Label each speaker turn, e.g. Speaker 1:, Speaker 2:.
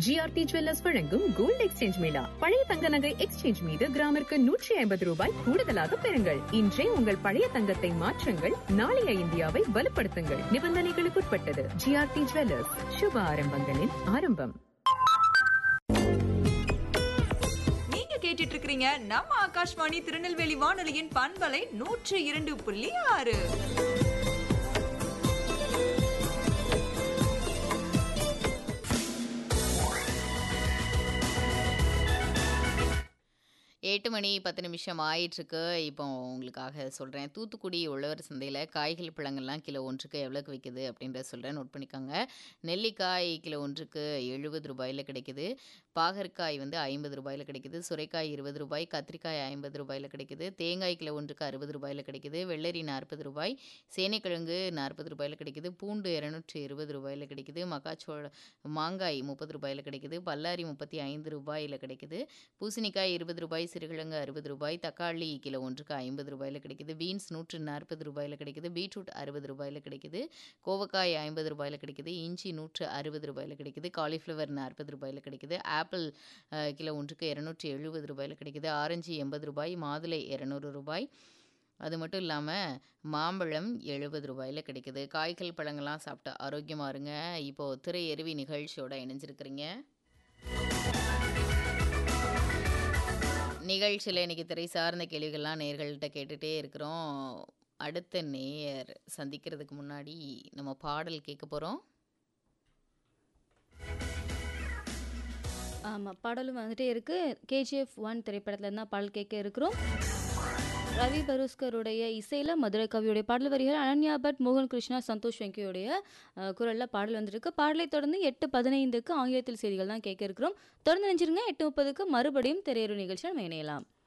Speaker 1: GRT jewellers வழங்கும் gold exchange மேளா பழைய தங்க நகை எக்ஸ்சேஞ்ச் மீது கிராமிற்கு நூற்றி ஐம்பது ரூபாய் கூடுதலாக பெறுங்கள் இன்றே உங்கள் பழைய தங்கத்தை மாற்றுங்கள் நாளைய இந்தியாவை வலுப்படுத்துங்கள் நிபந்தனைகளுக்குட்பட்டது ஜிஆர்டி ஜுவல்லர்ஸ் சுப ஆரம்பங்களின் ஆரம்பம்
Speaker 2: நீங்க கேட்டுட்டு இருக்கிறீங்க நம்ம ஆகாஷ்வாணி திருநெல்வேலி வானொலியின் பண்பலை நூற்று இரண்டு புள்ளி ஆறு
Speaker 3: எட்டு மணி பத்து நிமிஷம் ஆயிட்டுருக்கு இப்போ உங்களுக்காக சொல்கிறேன் தூத்துக்குடி உழவர் சந்தையில் காய்கள் பழங்கள்லாம் கிலோ ஒன்றுக்கு எவ்வளோக்கு விற்குது அப்படின்றத சொல்கிறேன் நோட் பண்ணிக்கோங்க நெல்லிக்காய் கிலோ ஒன்றுக்கு எழுபது ரூபாயில் கிடைக்குது பாகற்காய் வந்து ஐம்பது ரூபாயில் கிடைக்குது சுரைக்காய் இருபது ரூபாய் கத்திரிக்காய் ஐம்பது ரூபாயில் கிடைக்குது தேங்காய் கிலோ ஒன்றுக்கு அறுபது ரூபாயில் கிடைக்குது வெள்ளரி நாற்பது ரூபாய் சேனைக்கிழங்கு நாற்பது ரூபாயில் கிடைக்குது பூண்டு இரநூற்றி இருபது ரூபாயில் கிடைக்குது மக்காச்சோள மாங்காய் முப்பது ரூபாயில் கிடைக்குது பல்லாரி முப்பத்தி ஐந்து ரூபாயில் கிடைக்குது பூசணிக்காய் இருபது ரூபாய் சிறுகிழங்கு அறுபது ரூபாய் தக்காளி கிலோ ஒன்றுக்கு ஐம்பது ரூபாயில் கிடைக்குது பீன்ஸ் நூற்று நாற்பது ரூபாயில் கிடைக்குது பீட்ரூட் அறுபது ரூபாயில் கிடைக்குது கோவக்காய் ஐம்பது ரூபாயில் கிடைக்குது இஞ்சி நூற்று அறுபது ரூபாயில் கிடைக்குது காலிஃப்ளவர் நாற்பது ரூபாயில் கிடைக்குது ஆப்பிள் அஹ், கிலோ ஒன்றுக்கு இரநூற்றி எழுபது ரூபாயில் கிடைக்குது ஆரஞ்சு எண்பது ரூபாய் மாதுளை இரநூறு ரூபாய் அது மட்டும் இல்லாமல் மாம்பழம் எழுபது ரூபாயில் கிடைக்குது காய்கள் பழங்கள்லாம் சாப்பிட்டு ஆரோக்கியமாக இருங்க இப்போது திரையருவி நிகழ்ச்சியோட இணைஞ்சிருக்கிறீங்க நிகழ்ச்சியில் இன்னைக்கு திரை சார்ந்த கேள்விகள்லாம் நேர்கள்ட்ட கேட்டுகிட்டே இருக்கிறோம் அடுத்த நேயர் சந்திக்கிறதுக்கு முன்னாடி நம்ம பாடல் கேட்க போகிறோம்
Speaker 4: ஆமாம் பாடலும் வந்துட்டே இருக்கு கேஜிஎஃப் ஒன் திரைப்படத்துல இருந்தா பாடல் கேட்க இருக்கிறோம் ரவி பருஸ்கருடைய இசையில் மதுரை கவியுடைய பாடல் வரிகள் அனன்யா பட் மோகன் கிருஷ்ணா சந்தோஷ் வெங்கியோடைய குரலில் பாடல் வந்திருக்கு பாடலை தொடர்ந்து எட்டு பதினைந்துக்கு ஆங்கிலத்தில் செய்திகள் தான் கேட்க இருக்கிறோம் தொடர்ந்து நினைச்சிருங்க எட்டு முப்பதுக்கு மறுபடியும் திரையரு நிகழ்ச்சியில் நம்ம இணையலாம்